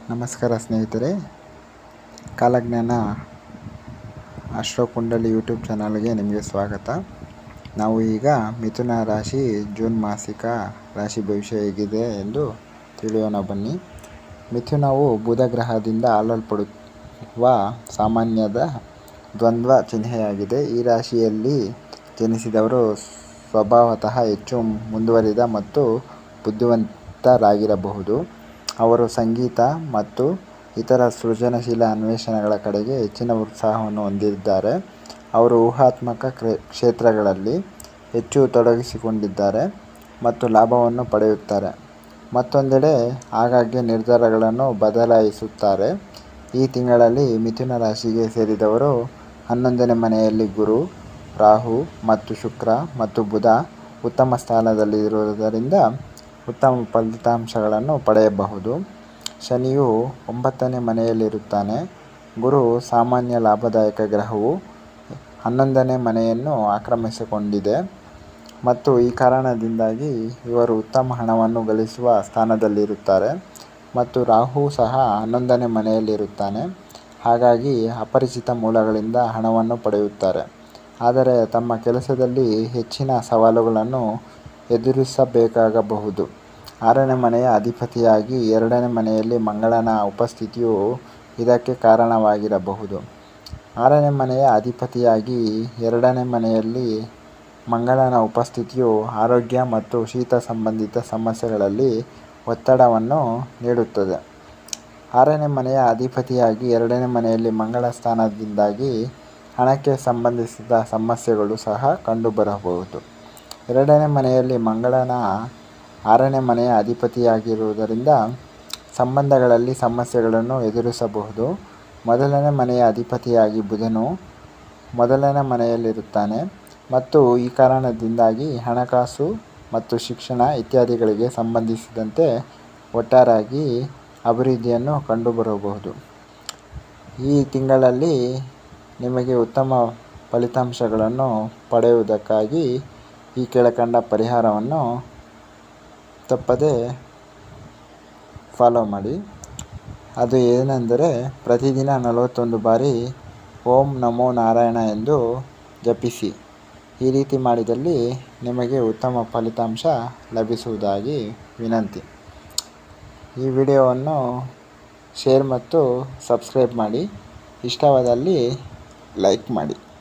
ನಮಸ್ಕಾರ ಸ್ನೇಹಿತರೆ ಕಾಲಜ್ಞಾನ ಅಶ್ವಕುಂಡಲಿ ಯೂಟ್ಯೂಬ್ ಚಾನಲ್ಗೆ ನಿಮಗೆ ಸ್ವಾಗತ ನಾವು ಈಗ ಮಿಥುನ ರಾಶಿ ಜೂನ್ ಮಾಸಿಕ ರಾಶಿ ಭವಿಷ್ಯ ಹೇಗಿದೆ ಎಂದು ತಿಳಿಯೋಣ ಬನ್ನಿ ಮಿಥುನವು ಬುಧ ಗ್ರಹದಿಂದ ಆಳಲ್ಪಡುವ ಸಾಮಾನ್ಯದ ದ್ವಂದ್ವ ಚಿಹ್ನೆಯಾಗಿದೆ ಈ ರಾಶಿಯಲ್ಲಿ ಜನಿಸಿದವರು ಸ್ವಭಾವತಃ ಹೆಚ್ಚು ಮುಂದುವರಿದ ಮತ್ತು ಬುದ್ಧಿವಂತರಾಗಿರಬಹುದು ಅವರು ಸಂಗೀತ ಮತ್ತು ಇತರ ಸೃಜನಶೀಲ ಅನ್ವೇಷಣೆಗಳ ಕಡೆಗೆ ಹೆಚ್ಚಿನ ಉತ್ಸಾಹವನ್ನು ಹೊಂದಿದ್ದಾರೆ ಅವರು ಊಹಾತ್ಮಕ ಕ್ರೆ ಕ್ಷೇತ್ರಗಳಲ್ಲಿ ಹೆಚ್ಚು ತೊಡಗಿಸಿಕೊಂಡಿದ್ದಾರೆ ಮತ್ತು ಲಾಭವನ್ನು ಪಡೆಯುತ್ತಾರೆ ಮತ್ತೊಂದೆಡೆ ಆಗಾಗ್ಗೆ ನಿರ್ಧಾರಗಳನ್ನು ಬದಲಾಯಿಸುತ್ತಾರೆ ಈ ತಿಂಗಳಲ್ಲಿ ಮಿಥುನ ರಾಶಿಗೆ ಸೇರಿದವರು ಹನ್ನೊಂದನೇ ಮನೆಯಲ್ಲಿ ಗುರು ರಾಹು ಮತ್ತು ಶುಕ್ರ ಮತ್ತು ಬುಧ ಉತ್ತಮ ಸ್ಥಾನದಲ್ಲಿರುವುದರಿಂದ ಉತ್ತಮ ಫಲಿತಾಂಶಗಳನ್ನು ಪಡೆಯಬಹುದು ಶನಿಯು ಒಂಬತ್ತನೇ ಮನೆಯಲ್ಲಿರುತ್ತಾನೆ ಗುರು ಸಾಮಾನ್ಯ ಲಾಭದಾಯಕ ಗ್ರಹವು ಹನ್ನೊಂದನೇ ಮನೆಯನ್ನು ಆಕ್ರಮಿಸಿಕೊಂಡಿದೆ ಮತ್ತು ಈ ಕಾರಣದಿಂದಾಗಿ ಇವರು ಉತ್ತಮ ಹಣವನ್ನು ಗಳಿಸುವ ಸ್ಥಾನದಲ್ಲಿರುತ್ತಾರೆ ಮತ್ತು ರಾಹು ಸಹ ಹನ್ನೊಂದನೇ ಮನೆಯಲ್ಲಿರುತ್ತಾನೆ ಹಾಗಾಗಿ ಅಪರಿಚಿತ ಮೂಲಗಳಿಂದ ಹಣವನ್ನು ಪಡೆಯುತ್ತಾರೆ ಆದರೆ ತಮ್ಮ ಕೆಲಸದಲ್ಲಿ ಹೆಚ್ಚಿನ ಸವಾಲುಗಳನ್ನು ಎದುರಿಸಬೇಕಾಗಬಹುದು ಆರನೇ ಮನೆಯ ಅಧಿಪತಿಯಾಗಿ ಎರಡನೇ ಮನೆಯಲ್ಲಿ ಮಂಗಳನ ಉಪಸ್ಥಿತಿಯು ಇದಕ್ಕೆ ಕಾರಣವಾಗಿರಬಹುದು ಆರನೇ ಮನೆಯ ಅಧಿಪತಿಯಾಗಿ ಎರಡನೇ ಮನೆಯಲ್ಲಿ ಮಂಗಳನ ಉಪಸ್ಥಿತಿಯು ಆರೋಗ್ಯ ಮತ್ತು ಶೀತ ಸಂಬಂಧಿತ ಸಮಸ್ಯೆಗಳಲ್ಲಿ ಒತ್ತಡವನ್ನು ನೀಡುತ್ತದೆ ಆರನೇ ಮನೆಯ ಅಧಿಪತಿಯಾಗಿ ಎರಡನೇ ಮನೆಯಲ್ಲಿ ಮಂಗಳ ಸ್ಥಾನದಿಂದಾಗಿ ಹಣಕ್ಕೆ ಸಂಬಂಧಿಸಿದ ಸಮಸ್ಯೆಗಳು ಸಹ ಕಂಡುಬರಬಹುದು ಎರಡನೇ ಮನೆಯಲ್ಲಿ ಮಂಗಳನ ಆರನೇ ಮನೆಯ ಅಧಿಪತಿಯಾಗಿರುವುದರಿಂದ ಸಂಬಂಧಗಳಲ್ಲಿ ಸಮಸ್ಯೆಗಳನ್ನು ಎದುರಿಸಬಹುದು ಮೊದಲನೇ ಮನೆಯ ಅಧಿಪತಿಯಾಗಿ ಬುಧನು ಮೊದಲನೇ ಮನೆಯಲ್ಲಿರುತ್ತಾನೆ ಮತ್ತು ಈ ಕಾರಣದಿಂದಾಗಿ ಹಣಕಾಸು ಮತ್ತು ಶಿಕ್ಷಣ ಇತ್ಯಾದಿಗಳಿಗೆ ಸಂಬಂಧಿಸಿದಂತೆ ಒಟ್ಟಾರೆಯಾಗಿ ಅಭಿವೃದ್ಧಿಯನ್ನು ಕಂಡುಬರಬಹುದು ಈ ತಿಂಗಳಲ್ಲಿ ನಿಮಗೆ ಉತ್ತಮ ಫಲಿತಾಂಶಗಳನ್ನು ಪಡೆಯುವುದಕ್ಕಾಗಿ ಈ ಕೆಳಕಂಡ ಪರಿಹಾರವನ್ನು ತಪ್ಪದೇ ಫಾಲೋ ಮಾಡಿ ಅದು ಏನೆಂದರೆ ಪ್ರತಿದಿನ ನಲವತ್ತೊಂದು ಬಾರಿ ಓಂ ನಮೋ ನಾರಾಯಣ ಎಂದು ಜಪಿಸಿ ಈ ರೀತಿ ಮಾಡಿದಲ್ಲಿ ನಿಮಗೆ ಉತ್ತಮ ಫಲಿತಾಂಶ ಲಭಿಸುವುದಾಗಿ ವಿನಂತಿ ಈ ವಿಡಿಯೋವನ್ನು ಶೇರ್ ಮತ್ತು ಸಬ್ಸ್ಕ್ರೈಬ್ ಮಾಡಿ ಇಷ್ಟವಾದಲ್ಲಿ ಲೈಕ್ ಮಾಡಿ